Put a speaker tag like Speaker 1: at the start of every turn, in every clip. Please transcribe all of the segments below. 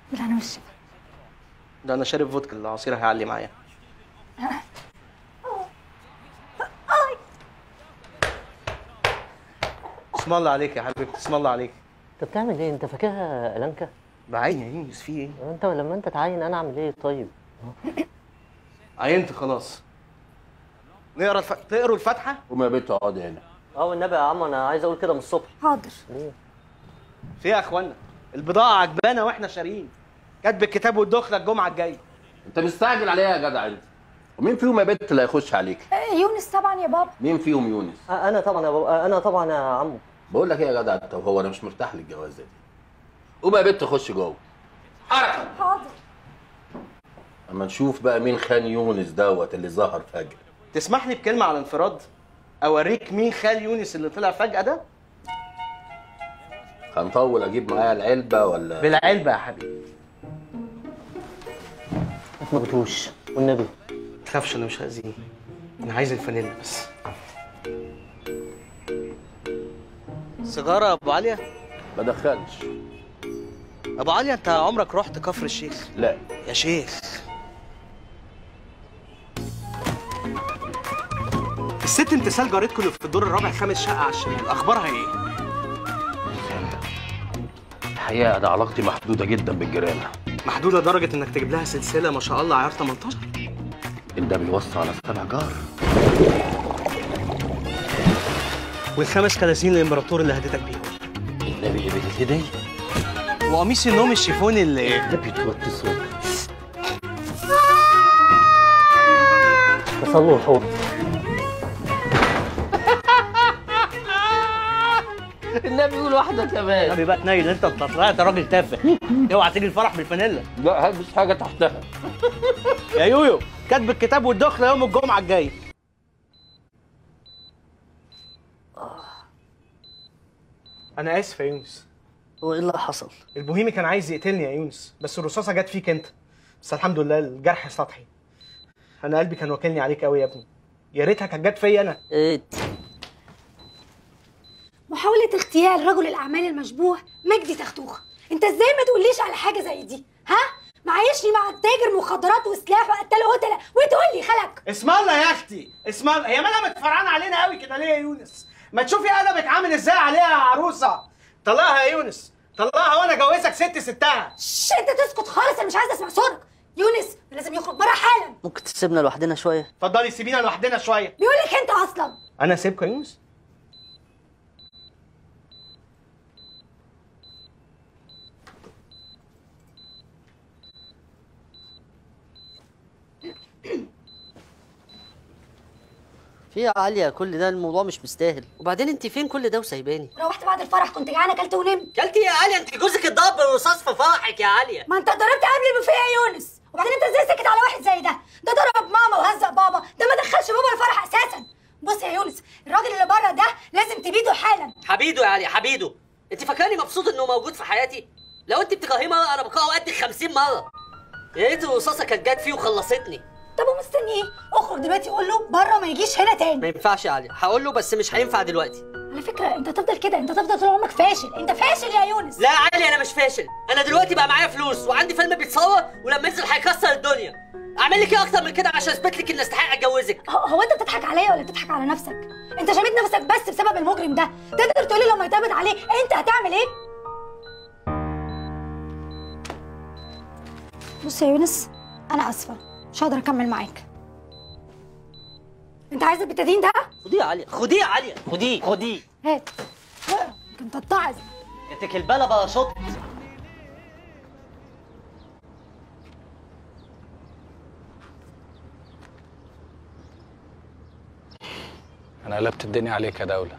Speaker 1: بالهنا والشفا
Speaker 2: ده انا شارب فودكا العصير هيعلي معايا اسم الله عليك يا حبيبتي اسم الله عليك
Speaker 3: انت بتعمل ايه انت فاكرها الانكا
Speaker 2: بعين يا يونس في ايه
Speaker 3: انت لما انت تعين انا اعمل ايه طيب
Speaker 2: عينت خلاص نقرا الف... تقروا الفاتحه
Speaker 4: قوم يا بنت اقعدي هنا
Speaker 3: اه والنبي يا عم انا عايز اقول كده من الصبح
Speaker 1: حاضر
Speaker 3: ليه
Speaker 2: في إيه يا اخوانا البضاعه عجبانا واحنا شاريين كاتب الكتاب والدخله الجمعه الجايه
Speaker 4: انت مستعجل عليها يا جدع انت ومين فيهم يا بنت اللي هيخش عليك
Speaker 1: آه، يونس طبعا يا بابا
Speaker 4: مين فيهم يونس
Speaker 3: آه، انا طبعا يا بابا انا طبعا يا عمو
Speaker 4: بقول لك ايه يا جدع انت وهو انا مش مرتاح للجوازه دي قوم يا بنت خش جوه حركه
Speaker 1: حاضر
Speaker 4: اما نشوف بقى مين خان يونس دوت اللي ظهر فجاه
Speaker 2: تسمح لي بكلمه على انفراد اوريك مين خال يونس اللي طلع فجاه ده
Speaker 4: هنطول اجيب معايا العلبه ولا
Speaker 2: بالعلبه يا حبيبي
Speaker 3: ما بتوش والنبي
Speaker 2: تخافش انا مش هاذيه انا عايز الفانيلا بس سيجاره يا ابو عليا
Speaker 4: ما دخلش
Speaker 2: ابو عليا انت عمرك رحت كفر الشيخ
Speaker 4: لا
Speaker 2: يا شيخ الست امتثال جارتكم اللي في الدور الرابع خامس شقه على الشمال اخبارها ايه
Speaker 4: الحقيقه ده علاقتي محدوده جدا بالجيران
Speaker 2: محدوده لدرجه انك تجيب لها سلسله ما شاء الله عيار 18
Speaker 4: ده بيوصي على سبع جار
Speaker 2: والخمس كلاسين الامبراطور اللي هديتك بيهم
Speaker 4: النبي اللي بتتهدي
Speaker 2: وقميص النوم الشيفوني اللي
Speaker 3: ده بيتوطي صوت تصلوا الحوض
Speaker 4: النبي يقول واحده كمان
Speaker 2: النبي بقى تنيل انت طلعت راجل تافه اوعى تيجي الفرح بالفانيلا
Speaker 4: لا هلبس حاجه تحتها
Speaker 2: يا يويو كاتب الكتاب والدخله يوم الجمعه الجاي انا اسف يا يونس
Speaker 3: هو ايه اللي حصل
Speaker 2: البوهيمي كان عايز يقتلني يا يونس بس الرصاصه جت فيك انت بس الحمد لله الجرح سطحي انا قلبي كان واكلني عليك قوي يا ابني يا ريتها كانت جت فيا انا
Speaker 3: ايه
Speaker 1: محاولة اغتيال رجل الأعمال المشبوه مجدي تختوخ أنت إزاي ما تقوليش على حاجة زي دي ها؟ معايشني مع تاجر مخدرات وسلاح وقتل قتلة وتقول لي خلق
Speaker 2: اسم الله يا اختي اسم الله هي مالها متفرعانه علينا قوي كده ليه يا يونس ما تشوفي ادبك عامل ازاي عليها يا عروسه طلقها يا يونس طلقها وانا جوزك ست ستها
Speaker 1: شش أنت تسكت خالص أنا مش عايزة أسمع صوتك يونس لازم يخرج بره حالا
Speaker 3: ممكن تسيبنا لوحدنا شويه
Speaker 2: اتفضلي سيبينا لوحدنا شويه
Speaker 1: بيقول لك أنت أصلا
Speaker 2: انا سيبك يا يونس
Speaker 3: في يا عاليه كل ده الموضوع مش مستاهل وبعدين انت فين كل ده وسايباني
Speaker 1: روحت بعد الفرح كنت جعانة أكلت ونمت
Speaker 3: كلتي يا عاليه انت جوزك اتضرب بالرصاص في فرحك يا عاليه
Speaker 1: ما أنت ضربت قبل البوفيه يا يونس وبعدين أنت إزاي سكت على واحد زي ده؟ ده ضرب ماما وهزق بابا ده ما دخلش بابا الفرح أساسا بص يا يونس الراجل اللي بره ده لازم تبيده حالا
Speaker 3: حبيده يا عاليه حبيده انت فاكراني مبسوط انه موجود في حياتي لو انت بتكرهيه مره انا بكرهه قد 50 مره يا ريت الرصاصه كانت جت فيه وخلصتني
Speaker 1: طب ومستني ايه؟ اخرج دلوقتي قول له بره ما يجيش هنا
Speaker 3: ما
Speaker 1: تاني
Speaker 3: ينفعش يا عاليه هقول له بس مش هينفع دلوقتي
Speaker 1: على فكره انت تفضل كده انت تفضل طول عمرك فاشل انت فاشل يا يونس
Speaker 3: لا يا عاليه انا مش فاشل انا دلوقتي بقى معايا فلوس وعندي فيلم بيتصور ولما ينزل هيكسر الدنيا اعمل لك ايه اكتر من كده عشان اثبت لك اني استحق اتجوزك
Speaker 1: هو, هو انت بتضحك عليا ولا بتضحك على نفسك؟ انت شميت نفسك بس بسبب المجرم ده تقدر تقولي لما يتقبض عليه انت هتعمل ايه؟ بص يا يونس انا اسفه مش هقدر اكمل معاك انت عايز البتادين ده؟
Speaker 3: خديه يا عاليه خديه يا عاليه خديه خديه
Speaker 1: هات اقرا يمكن تتعظ
Speaker 3: انت كلبانه باراشوت
Speaker 5: انا قلبت الدنيا عليك يا دولة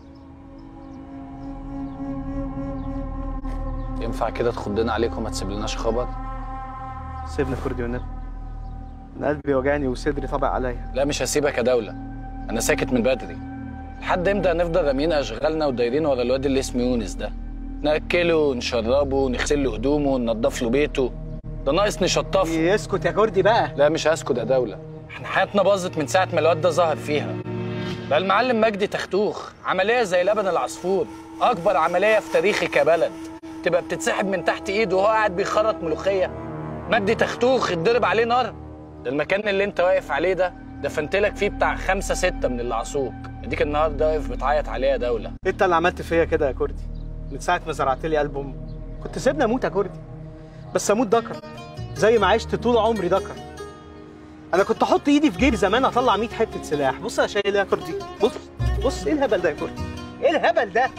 Speaker 5: ينفع كده تخضنا عليك وما تسيبلناش خبر
Speaker 2: سيبنا كردي والنبي انا قلبي وجعني وصدري طبع عليا
Speaker 5: لا مش هسيبك يا دولة انا ساكت من بدري لحد امتى هنفضل راميين اشغالنا ودايرين ورا الواد اللي اسمه يونس ده ناكله نشربه نغسل له هدومه ننضف له بيته ده ناقص نشطفه
Speaker 2: يسكت يا كردي بقى
Speaker 5: لا مش هسكت يا دولة احنا حياتنا باظت من ساعة ما الواد ده ظهر فيها بقى المعلم مجدي تختوخ عملية زي لبن العصفور أكبر عملية في تاريخك يا بلد تبقى بتتسحب من تحت ايده وهو قاعد بيخرط ملوخيه مدي تختوخ اتضرب عليه نار ده المكان اللي انت واقف عليه ده دفنت لك فيه بتاع خمسة ستة من اللي عصوك اديك النهارده واقف بتعيط عليه يا دولة
Speaker 2: انت اللي عملت فيا كده يا كردي من ساعه ما زرعت لي قلب امي كنت سيبني اموت يا كردي بس اموت دكر زي ما عشت طول عمري دكر انا كنت احط ايدي في جيبي زمان اطلع 100 حته سلاح بص يا شايل يا كردي بص بص ايه الهبل ده يا كردي ايه الهبل ده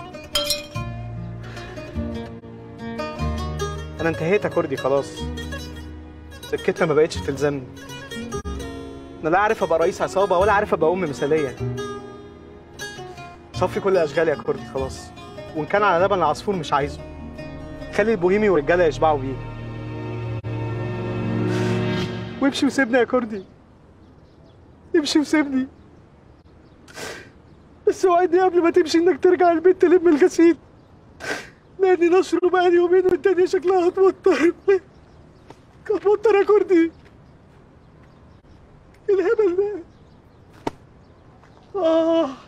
Speaker 2: انا انتهيت يا كردي خلاص سكتنا ما بقتش تلزمني انا لا عارف ابقى رئيس عصابه ولا عارف ابقى ام مثاليه صفي كل اشغالي يا كردي خلاص وان كان على لبن العصفور مش عايزه خلي البوهيمي والرجاله يشبعوا بيه وامشي وسيبني يا كردي امشي وسيبني بس وعدني قبل ما تمشي انك ترجع البيت تلم الغسيل لاني نشره بقالي يومين والدنيا شكلها هتمطر هتمطر يا كردي إيه الهبل ده اه